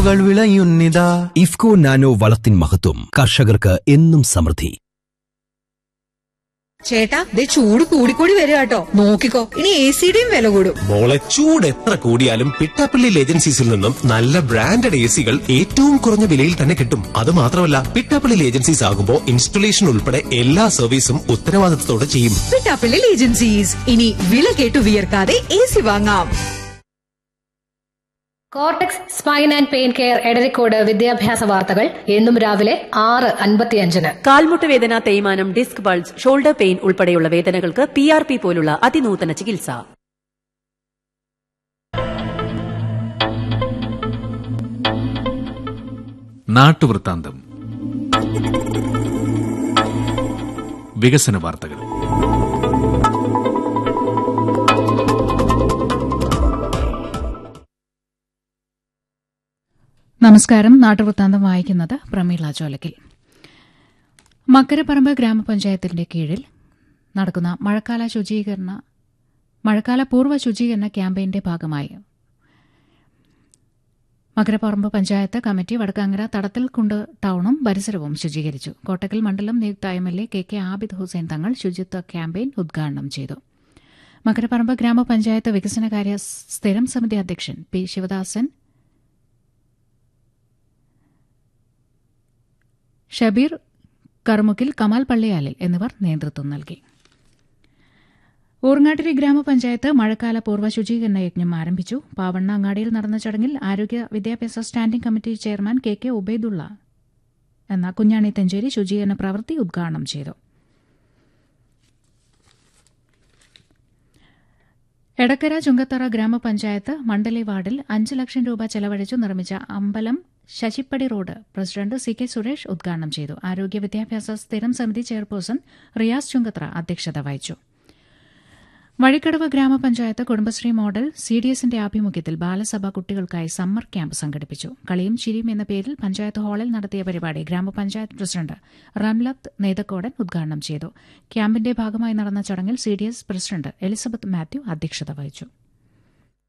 കൾ വിളയുന്നിതാ ഇഫ്കോ നാനോ വളത്തിൻ മഹത്വം കർഷകർക്ക് എന്നും സമൃദ്ധി ചേട്ടാ ദേ ചൂട് കൂടിക്കൂടി വരിക കേട്ടോ നോക്കിക്കോ ഇനി എ സിയുടെയും വില കൂടും മോളെ ചൂട് എത്ര കൂടിയാലും പിട്ടാപ്പള്ളി ഏജൻസീസിൽ നിന്നും നല്ല ബ്രാൻഡഡ് എ സികൾ ഏറ്റവും കുറഞ്ഞ വിലയിൽ തന്നെ കിട്ടും അത് മാത്രമല്ല പിട്ടാപ്പള്ളി ഏജൻസീസ് ആകുമ്പോൾ ഇൻസ്റ്റലേഷൻ ഉൾപ്പെടെ എല്ലാ സർവീസും ഉത്തരവാദിത്തത്തോടെ ചെയ്യും പിട്ടാപ്പിള്ളിൽ ഏജൻസീസ് ഇനി വില കേട്ടു വിയർക്കാതെ എ സി വാങ്ങാം cortex spine and pain care Edarikode വിദ്യാഭ്യാസ വാർത്തകൾ എന്നും രാവിലെ ആറ് അൻപത്തിയഞ്ചിന് കാൽമുട്ട് വേദന തേയ്മാനം ഡിസ്ക് ബൾജ് ഷോൾഡർ പെയിൻ ഉൾപ്പെടെയുള്ള വേദനകൾക്ക് പി ആർ പി പോലുള്ള അതിനൂതന ചികിത്സ നാട്ടുവൃത്താന്തം വികസന വാർത്തകൾ നമസ്കാരം നാട്ടുവൃത്താന്തം വായിക്കുന്നത് പ്രമീള ചോലക്കിൽ മക്കരപ്പറമ്പ് ഗ്രാമപഞ്ചായത്തിന്റെ കീഴിൽ നടക്കുന്ന മഴക്കാല ശുചീകരണ മഴക്കാല പൂർവ്വ ശുചീകരണ ക്യാമ്പയിന്റെ ഭാഗമായി മകരപ്പറമ്പ് പഞ്ചായത്ത് കമ്മിറ്റി വടക്കാങ്ങര തടത്തിൽക്കുണ്ട് ടൌണും പരിസരവും ശുചീകരിച്ചു കോട്ടക്കൽ മണ്ഡലം നിയുക്ത M L A K K Abid Hussain Thangal ശുചിത്വ ക്യാമ്പയിൻ ഉദ്ഘാടനം ചെയ്തു മകരപ്പറമ്പ് ഗ്രാമപഞ്ചായത്ത് വികസനകാര്യ സ്ഥിരം സമിതി അധ്യക്ഷൻ പി ശിവദാസൻ ഷബീർ കർമുക്കിൽ കമാൽ പള്ളിയാലിൽ എന്നിവർ നേതൃത്വം നൽകി ഊർങ്ങാട്ടിരി ഗ്രാമപഞ്ചായത്ത് മഴക്കാല പൂർവ്വ ശുചീകരണ യജ്ഞം ആരംഭിച്ചു പാവണ്ണ അങ്ങാടിയിൽ നടന്ന ചടങ്ങിൽ ആരോഗ്യ വിദ്യാഭ്യാസ standing committee chairman K K Ubaidulla എന്ന കുഞ്ഞാണി തെഞ്ചേരി ശുചീകരണ പ്രവൃത്തി ഉദ്ഘാടനം ചെയ്തു എടക്കര ചുങ്കത്തറ ഗ്രാമപഞ്ചായത്ത് മണ്ഡലി വാർഡിൽ അഞ്ച് ലക്ഷം രൂപ ചെലവഴിച്ചു നിർമ്മിച്ച Ambalam Sasippadi road president C K Suresh ഉദ്ഘാടനം ചെയ്തു ആരോഗ്യ വിദ്യാഭ്യാസ സ്ഥിരം സമിതി ചെയർപേഴ്സൺ റിയാസ് ചുങ്കത്ര അധ്യക്ഷത വഹിച്ചു വഴിക്കടവ് ഗ്രാമപഞ്ചായത്ത് കുടുംബശ്രീ മോഡൽ സി ഡി എസിന്റെ ആഭിമുഖ്യത്തിൽ ബാലസഭ കുട്ടികൾക്കായി സമ്മർ ക്യാമ്പ് സംഘടിപ്പിച്ചു കളിയും ചിരിയും എന്ന പേരിൽ പഞ്ചായത്ത് ഹാളിൽ നടത്തിയ പരിപാടി ഗ്രാമപഞ്ചായത്ത് പ്രസിഡന്റ് റംലത്ത് നെയ്തക്കോടൻ ഉദ്ഘാടനം ചെയ്തു ക്യാമ്പിന്റെ ഭാഗമായി നടന്ന ചടങ്ങിൽ C D S president Elizabeth Mathew അധ്യക്ഷത വഹിച്ചു